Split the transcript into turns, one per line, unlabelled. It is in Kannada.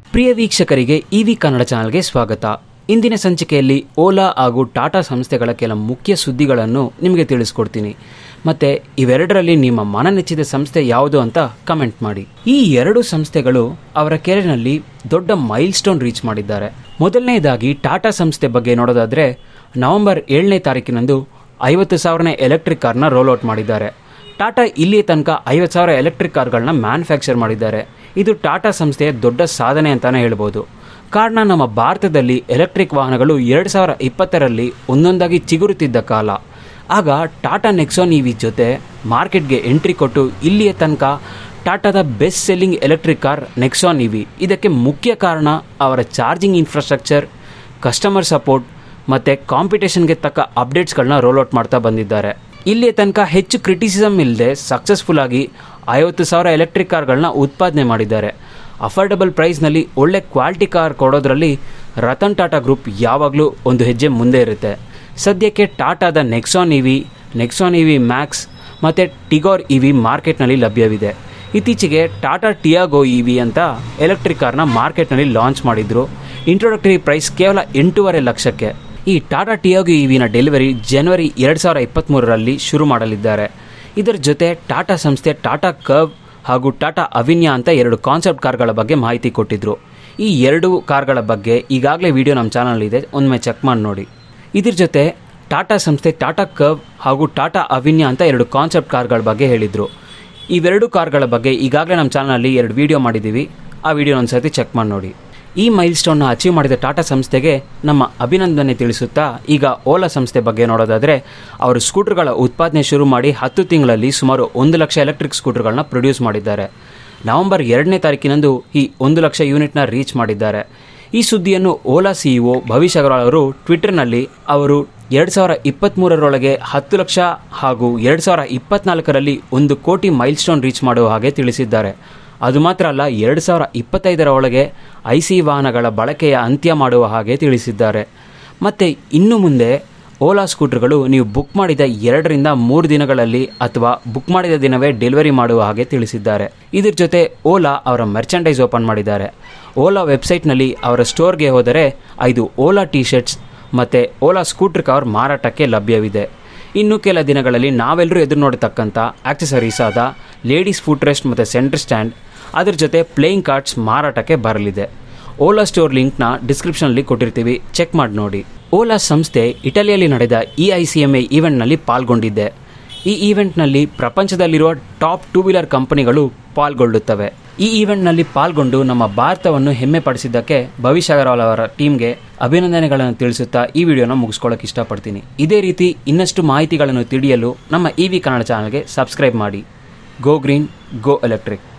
ಪ್ರಿಯ ವೀಕ್ಷಕರಿಗೆ ಇವಿ ಕನ್ನಡ ಚಾನಲ್ಗೆ ಸ್ವಾಗತ ಇಂದಿನ ಸಂಚಿಕೆಯಲ್ಲಿ ಓಲಾ ಹಾಗೂ ಟಾಟಾ ಸಂಸ್ಥೆಗಳ ಕೆಲ ಮುಖ್ಯ ಸುದ್ದಿಗಳನ್ನು ನಿಮಗೆ ತಿಳಿಸ್ಕೊಡ್ತೀನಿ ಮತ್ತೆ ಇವೆರಡರಲ್ಲಿ ನಿಮ್ಮ ಮನನೆಚ್ಚಿದ ಸಂಸ್ಥೆ ಯಾವುದು ಅಂತ ಕಮೆಂಟ್ ಮಾಡಿ ಈ ಎರಡು ಸಂಸ್ಥೆಗಳು ಅವರ ಕೆರೆನಲ್ಲಿ ದೊಡ್ಡ ಮೈಲ್ ಸ್ಟೋನ್ ರೀಚ್ ಮಾಡಿದ್ದಾರೆ ಮೊದಲನೇದಾಗಿ ಟಾಟಾ ಸಂಸ್ಥೆ ಬಗ್ಗೆ ನೋಡೋದಾದ್ರೆ ನವೆಂಬರ್ ಏಳನೇ ತಾರೀಕಿನಂದು ಐವತ್ತು ಸಾವಿರನೇ ಎಲೆಕ್ಟ್ರಿಕ್ ಕಾರ್ನ ರೋಲ್ಔಟ್ ಮಾಡಿದ್ದಾರೆ ಟಾಟಾ ಇಲ್ಲಿಯ ತನಕ ಐವತ್ತು ಸಾವಿರ ಎಲೆಕ್ಟ್ರಿಕ್ ಕಾರ್ಗಳನ್ನ ಮ್ಯಾನುಫ್ಯಾಕ್ಚರ್ ಮಾಡಿದ್ದಾರೆ ಇದು ಟಾಟಾ ಸಂಸ್ಥೆಯ ದೊಡ್ಡ ಸಾಧನೆ ಅಂತಾನೆ ಹೇಳ್ಬೋದು ಕಾರಣ ನಮ್ಮ ಭಾರತದಲ್ಲಿ ಎಲೆಕ್ಟ್ರಿಕ್ ವಾಹನಗಳು ಎರಡು ಸಾವಿರ ಇಪ್ಪತ್ತರಲ್ಲಿ ಒಂದೊಂದಾಗಿ ಚಿಗುರುತ್ತಿದ್ದ ಕಾಲ ಆಗ ಟಾಟಾ ನೆಕ್ಸಾನ್ ಇವಿ ಜೊತೆ ಮಾರ್ಕೆಟ್ಗೆ ಎಂಟ್ರಿ ಕೊಟ್ಟು ಇಲ್ಲಿಯ ತನಕ ಟಾಟಾದ best selling electric car Nexon EV ಇದಕ್ಕೆ ಮುಖ್ಯ ಕಾರಣ ಅವರ ಚಾರ್ಜಿಂಗ್ ಇನ್ಫ್ರಾಸ್ಟ್ರಕ್ಚರ್ ಕಸ್ಟಮರ್ ಸಪೋರ್ಟ್ ಮತ್ತು ಕಾಂಪಿಟೇಷನ್ಗೆ ತಕ್ಕ ಅಪ್ಡೇಟ್ಸ್ಗಳನ್ನ ರೋಲ್ಔಟ್ ಮಾಡ್ತಾ ಬಂದಿದ್ದಾರೆ ಇಲ್ಲಿಯ ತನಕ ಹೆಚ್ಚು ಕ್ರಿಟಿಸಿಸಮ್ ಇಲ್ಲದೆ ಸಕ್ಸಸ್ಫುಲ್ ಆಗಿ ಐವತ್ತು ಸಾವಿರ ಎಲೆಕ್ಟ್ರಿಕ್ ಕಾರ್ಗಳನ್ನ ಉತ್ಪಾದನೆ ಮಾಡಿದ್ದಾರೆ ಅಫೋರ್ಡಬಲ್ ಪ್ರೈಸ್ನಲ್ಲಿ ಒಳ್ಳೆ ಕ್ವಾಲಿಟಿ ಕಾರ್ ಕೊಡೋದ್ರಲ್ಲಿ ರತನ್ ಟಾಟಾ ಗ್ರೂಪ್ ಯಾವಾಗಲೂ ಒಂದು ಹೆಜ್ಜೆ ಮುಂದೆ ಇರುತ್ತೆ ಸದ್ಯಕ್ಕೆ ಟಾಟಾದ Nexon EV Nexon EV max ಮತ್ತು ಟಿಗೋರ್ ಇವಿ ಮಾರ್ಕೆಟ್ನಲ್ಲಿ ಲಭ್ಯವಿದೆ ಇತ್ತೀಚೆಗೆ ಟಾಟಾ ಟಿಯಾಗೋ ಇವಿ ಅಂತ ಎಲೆಕ್ಟ್ರಿಕ್ ಕಾರ್ನ ಮಾರ್ಕೆಟ್ನಲ್ಲಿ ಲಾಂಚ್ ಮಾಡಿದ್ರು ಇಂಟ್ರೊಡಕ್ಟರಿ ಪ್ರೈಸ್ ಕೇವಲ ಎಂಟೂವರೆ ಲಕ್ಷಕ್ಕೆ ಈ ಟಾಟಾ ಟಿಯಾಗೋ ಇವಿನ ಡೆಲಿವರಿ ಜನವರಿ ಎರಡು ಸಾವಿರ ಇಪ್ಪತ್ತ್ಮೂರರಲ್ಲಿ ಶುರು ಮಾಡಲಿದ್ದಾರೆ ಇದರ ಜೊತೆ ಟಾಟಾ ಸಂಸ್ಥೆ ಟಾಟಾ ಕರ್ವ್ ಹಾಗೂ ಟಾಟಾ ಅವಿನ್ಯ ಅಂತ ಎರಡು ಕಾನ್ಸೆಪ್ಟ್ ಕಾರ್ಗಳ ಬಗ್ಗೆ ಮಾಹಿತಿ ಕೊಟ್ಟಿದ್ರು ಈ ಎರಡು ಕಾರ್ಗಳ ಬಗ್ಗೆ ಈಗಾಗಲೇ ವಿಡಿಯೋ ನಮ್ಮ ಚಾನಲ್ ಇದೆ ಒಮ್ಮೆ ಚೆಕ್ ಮಾಡಿ ನೋಡಿ ಇದ್ರ ಜೊತೆ ಟಾಟಾ ಸಂಸ್ಥೆ ಟಾಟಾ ಕರ್ವ್ ಹಾಗೂ ಟಾಟಾ ಅವಿನ್ಯ ಅಂತ ಎರಡು ಕಾನ್ಸೆಪ್ಟ್ ಕಾರ್ಗಳ ಬಗ್ಗೆ ಹೇಳಿದರು ಇವೆರಡು ಕಾರ್ಗಳ ಬಗ್ಗೆ ಈಗಾಗಲೇ ನಮ್ಮ ಚಾನಲಲ್ಲಿ ಎರಡು ವಿಡಿಯೋ ಮಾಡಿದ್ದೀವಿ ಆ ವಿಡಿಯೋ ಒಂದ್ಸತಿ ಚೆಕ್ ಮಾಡಿ ನೋಡಿ ಈ ಮೈಲ್ ಸ್ಟೋನ್ನ ಅಚೀವ್ ಮಾಡಿದ ಟಾಟಾ ಸಂಸ್ಥೆಗೆ ನಮ್ಮ ಅಭಿನಂದನೆ ತಿಳಿಸುತ್ತಾ ಈಗ ಓಲಾ ಸಂಸ್ಥೆ ಬಗ್ಗೆ ನೋಡೋದಾದರೆ ಅವರು ಸ್ಕೂಟರ್ಗಳ ಉತ್ಪಾದನೆ ಶುರು ಮಾಡಿ ಹತ್ತು ತಿಂಗಳಲ್ಲಿ ಸುಮಾರು ಒಂದು ಲಕ್ಷ ಎಲೆಕ್ಟ್ರಿಕ್ ಸ್ಕೂಟರ್ಗಳನ್ನ ಪ್ರೊಡ್ಯೂಸ್ ಮಾಡಿದ್ದಾರೆ ನವೆಂಬರ್ ಎರಡನೇ ತಾರೀಕಿನಂದು ಈ ಒಂದು ಲಕ್ಷ ಯೂನಿಟ್ನ ರೀಚ್ ಮಾಡಿದ್ದಾರೆ ಈ ಸುದ್ದಿಯನ್ನು ಓಲಾ ಸಿಇಒ ಭವಿಷ್ ಅಗರ್ವಾಲ್ ಅವರು ಟ್ವಿಟರ್ನಲ್ಲಿ ಅವರು ಎರಡು ಸಾವಿರ ಇಪ್ಪತ್ತ್ಮೂರರೊಳಗೆ ಹತ್ತು ಲಕ್ಷ ಹಾಗೂ ಎರಡು ಸಾವಿರ ಇಪ್ಪತ್ನಾಲ್ಕರಲ್ಲಿ ಒಂದು ಕೋಟಿ ಮೈಲ್ ಸ್ಟೋನ್ ರೀಚ್ ಮಾಡುವ ಹಾಗೆ ತಿಳಿಸಿದ್ದಾರೆ ಅದು ಮಾತ್ರ ಅಲ್ಲ ಎರಡು ಸಾವಿರ ಇಪ್ಪತ್ತೈದರ ಒಳಗೆ ಐ ಸಿ ವಾಹನಗಳ ಬಳಕೆಯ ಅಂತ್ಯ ಮಾಡುವ ಹಾಗೆ ತಿಳಿಸಿದ್ದಾರೆ ಮತ್ತು ಇನ್ನು ಮುಂದೆ ಓಲಾ ಸ್ಕೂಟರ್ಗಳು ನೀವು ಬುಕ್ ಮಾಡಿದ ಎರಡರಿಂದ ಮೂರು ದಿನಗಳಲ್ಲಿ ಅಥವಾ ಬುಕ್ ಮಾಡಿದ ದಿನವೇ ಡೆಲಿವರಿ ಮಾಡುವ ಹಾಗೆ ತಿಳಿಸಿದ್ದಾರೆ ಇದ್ರ ಜೊತೆ ಓಲಾ ಅವರ ಮೆರ್ಚಂಡೈಸ್ ಓಪನ್ ಮಾಡಿದ್ದಾರೆ ಓಲಾ ವೆಬ್ಸೈಟ್ನಲ್ಲಿ ಅವರ ಸ್ಟೋರ್ಗೆ ಹೋದರೆ ಐದು ಓಲಾ ಟಿ ಶರ್ಟ್ಸ್ ಮತ್ತು ಓಲಾ ಸ್ಕೂಟರ್ ಕವರ್ ಮಾರಾಟಕ್ಕೆ ಲಭ್ಯವಿದೆ ಇನ್ನು ಕೆಲ ದಿನಗಳಲ್ಲಿ ನಾವೆಲ್ಲರೂ ಎದುರು ನೋಡತಕ್ಕಂಥ ಆಕ್ಸೆಸರೀಸ್ ಆದ ಲೇಡೀಸ್ ಫುಟ್ ರೆಸ್ಟ್ ಮತ್ತು ಸೆಂಟರ್ ಸ್ಟ್ಯಾಂಡ್ ಅದ್ರ ಜೊತೆ ಪ್ಲೇಯಿಂಗ್ ಕಾರ್ಡ್ಸ್ ಮಾರಾಟಕ್ಕೆ ಬರಲಿದೆ ಓಲಾ ಸ್ಟೋರ್ ಲಿಂಕ್ನ ಡಿಸ್ಕ್ರಿಪ್ಷನಲ್ಲಿ ಕೊಟ್ಟಿರ್ತೀವಿ ಚೆಕ್ ಮಾಡಿ ನೋಡಿ ಓಲಾ ಸಂಸ್ಥೆ ಇಟಲಿಯಲ್ಲಿ ನಡೆದ E I C M A ಈವೆಂಟ್ನಲ್ಲಿ ಪಾಲ್ಗೊಂಡಿದ್ದೆ ಈ ಈವೆಂಟ್ನಲ್ಲಿ ಪ್ರಪಂಚದಲ್ಲಿರುವ ಟಾಪ್ ಟೂ ವೀಲರ್ ಕಂಪನಿಗಳು ಪಾಲ್ಗೊಳ್ಳುತ್ತವೆ ಈ ಈವೆಂಟ್ನಲ್ಲಿ ಪಾಲ್ಗೊಂಡು ನಮ್ಮ ಭಾರತವನ್ನು ಹೆಮ್ಮೆ ಪಡಿಸಿದ್ದಕ್ಕೆ ಭವಿಷ್ ಅಗರ್ವಾಲ್ ಅವರ ಟೀಮ್ಗೆ ಅಭಿನಂದನೆಗಳನ್ನು ತಿಳಿಸುತ್ತಾ ಈ ವಿಡಿಯೋನ ಮುಗಿಸ್ಕೊಳ್ಳೋಕೆ ಇಷ್ಟಪಡ್ತೀನಿ ಇದೇ ರೀತಿ ಇನ್ನಷ್ಟು ಮಾಹಿತಿಗಳನ್ನು ತಿಳಿಯಲು ನಮ್ಮ ಇ ವಿ ಕನ್ನಡ ಚಾನಲ್ಗೆ ಸಬ್ಸ್ಕ್ರೈಬ್ ಮಾಡಿ ಗೋ ಗ್ರೀನ್ ಗೋ ಎಲೆಕ್ಟ್ರಿಕ್